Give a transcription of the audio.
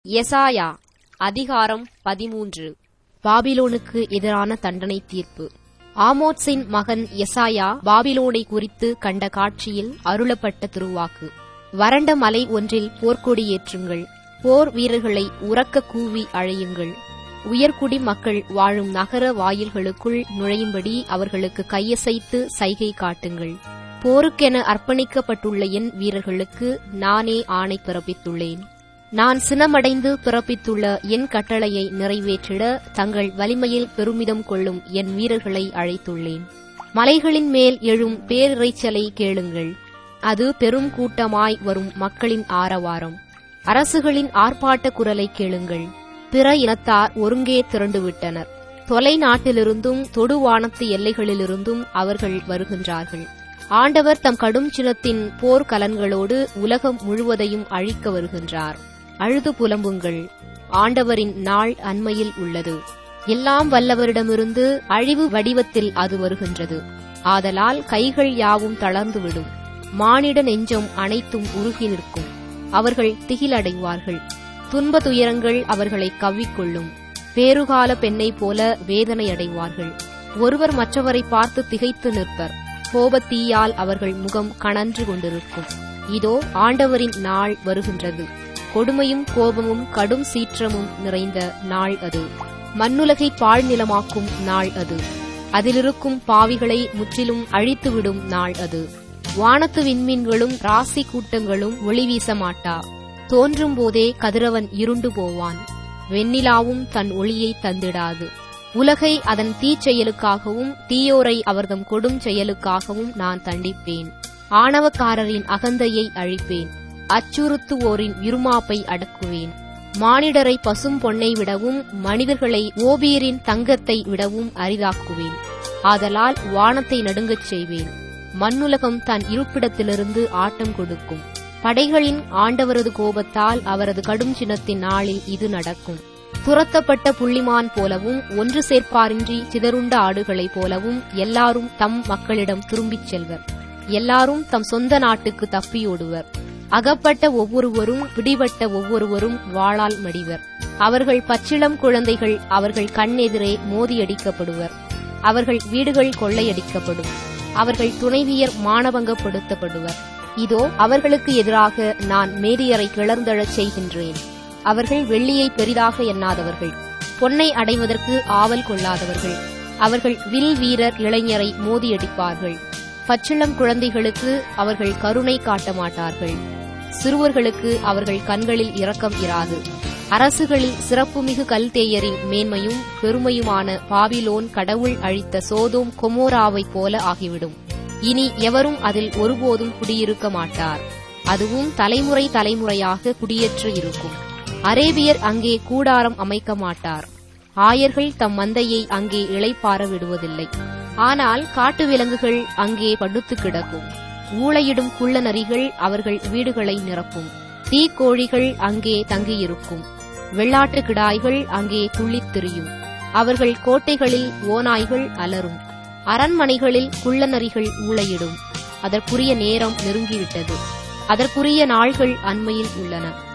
எசாயா அதிகாரம் பதிமூன்று பாபிலோனுக்கு எதிரான தண்டனை தீர்ப்பு ஆமோத்ஸின் மகன் எசாயா பாபிலோனை குறித்து கண்ட காட்சியில் அருளப்பட்ட திருவாக்கு வறண்ட மலை ஒன்றில் போர்க்கொடி ஏற்றுங்கள் போர் வீரர்களை உறக்க கூவி அழையுங்கள் உயர்குடி மக்கள் வாழும் நகர வாயில்களுக்குள் நுழையும்படி அவர்களுக்கு கையசைத்து சைகை காட்டுங்கள் போருக்கென அர்ப்பணிக்கப்பட்டுள்ள என் வீரர்களுக்கு நானே ஆணை பிறப்பித்துள்ளேன் நான் சினமடைந்து பிறப்பித்துள்ள என் கட்டளையை நிறைவேற்றிட தங்கள் வலிமையில் பெருமிதம் கொள்ளும் என் வீரர்களை அழைத்துள்ளேன் மலைகளின் மேல் எழும் பேரிரைச்சலை கேளுங்கள் அது பெரும் கூட்டமாய் வரும் மக்களின் ஆரவாரம் அரசுகளின் ஆர்ப்பாட்ட குரலை கேளுங்கள் பிற இனத்தார் ஒருங்கே திரண்டுவிட்டனர் தொலை நாட்டிலிருந்தும் தொடுவானத்து எல்லைகளிலிருந்தும் அவர்கள் வருகின்றார்கள் ஆண்டவர் தம் கடும் சினத்தின் போர்க்கலன்களோடு உலகம் முழுவதையும் அழிக்க வருகின்றார் அழுது புலம்புங்கள் ஆண்டவரின் நாள் அண்மையில் உள்ளது எல்லாம் வல்லவரிடமிருந்து அழிவு வடிவத்தில் அது வருகின்றது ஆதலால் கைகள் யாவும் தளர்ந்துவிடும் மானிட நெஞ்சம் அனைத்தும் உருகி நிற்கும் அவர்கள் திகிலடைவார்கள் துன்ப துயரங்கள் அவர்களை கவ்விக்கொள்ளும் பேறுகால பெண்ணைப் போல வேதனை அடைவார்கள் ஒருவர் மற்றவரை பார்த்து திகைத்து நிற்பர் கோபத்தீயால் அவர்கள் முகம் கணன்று கொண்டிருக்கும் இதோ ஆண்டவரின் நாள் வருகின்றது கொடுமையும் கோபமும் கடும் சீற்றமும் நிறைந்த நாள் அது மண்ணுலகை பாழ்நிலமாக்கும் நாள் அது அதிலிருக்கும் பாவிகளை முற்றிலும் அழித்துவிடும் நாள் அது வானத்து விண்மீன்களும் ராசி கூட்டங்களும் ஒளி வீச மாட்டா தோன்றும் போதே கதிரவன் இருண்டு போவான் வெண்ணிலாவும் தன் ஒளியை தந்திடாது உலகை அதன் தீச்செயலுக்காகவும் தீயோரை அவர்தம் கொடும் செயலுக்காகவும் நான் தண்டிப்பேன் ஆணவக்காரரின் அகந்தையை அழிப்பேன் அச்சுறுத்துவோரின் இருமாப்பை அடக்குவேன் மானிடரை பசும் பொன்னை விடவும் மனிதர்களை ஓபீரின் தங்கத்தை விடவும் அரிதாக்குவேன் ஆதலால் வானத்தை நடுங்கச் செய்வேன் மண்ணுலகம் தன் இருப்பிடத்திலிருந்து ஆட்டம் கொடுக்கும் படைகளின் ஆண்டவரது கோபத்தால் அவரது கடும் சினத்தின் நாளில் இது நடக்கும் துரத்தப்பட்ட புள்ளிமான் போலவும் ஒன்று சேர்ப்பாரின்றி சிதறுண்ட ஆடுகளைப் போலவும் எல்லாரும் தம் மக்களிடம் திரும்பிச் செல்வர் எல்லாரும் தம் சொந்த நாட்டுக்கு தப்பியோடுவர் அகப்பட்ட ஒவ்வொருவரும் பிடிபட்ட ஒவ்வொருவரும் வாளால் மடிவர் அவர்கள் பச்சிளம் குழந்தைகள் அவர்கள் கண்ணெதிரே மோதியடிக்கப்படுவர் அவர்கள் வீடுகள் கொள்ளையடிக்கப்படும் அவர்கள் துணைவியர் மானபங்கப்படுத்தப்படுவர் இதோ அவர்களுக்கு எதிராக நான் மேரியரை கிளர்ந்தழச் செய்கின்றேன் அவர்கள் வெள்ளியை பெரிதாக எண்ணாதவர்கள் பொன்னை அடைவதற்கு ஆவல் கொள்ளாதவர்கள் அவர்கள் வில் வீரர் இளைஞரை மோதியடிப்பார்கள் பச்சிளம் குழந்தைகளுக்கு அவர்கள் கருணை காட்ட மாட்டார்கள் சிறுவர்களுக்கு அவர்கள் கண்களில் இரக்கம் இராது அரசுகளில் சிறப்புமிகு கல்தேயரின் மேன்மையும் பெருமையுமான பாபிலோன் கடவுள் அழித்த சோதோம் கொமோராவைப் போல ஆகிவிடும் இனி எவரும் அதில் ஒருபோதும் குடியிருக்க மாட்டார் அதுவும் தலைமுறை தலைமுறையாக குடியேற்று இருக்கும் அரேபியர் அங்கே கூடாரம் அமைக்க மாட்டார் ஆயர்கள் தம் மந்தையை அங்கே இளைப்பார விடுவதில்லை ஆனால் காட்டு விலங்குகள் அங்கே படுத்து கிடக்கும் ஊளையிடும் குள்ள நரிகள் அவர்கள் வீடுகளை நிரப்பும் தீக்கோழிகள் அங்கே தங்கியிருக்கும் வெள்ளாட்டு கிடாய்கள் அங்கே துள்ளித் திரியும் அவர்கள் கோட்டைகளில் ஓநாய்கள் அலரும் அரண்மனைகளில் குள்ளநரிகள் ஊளையிடும் அதற்குரிய நேரம் நெருங்கிவிட்டது அதற்குரிய நாள்கள் அண்மையில் உள்ளன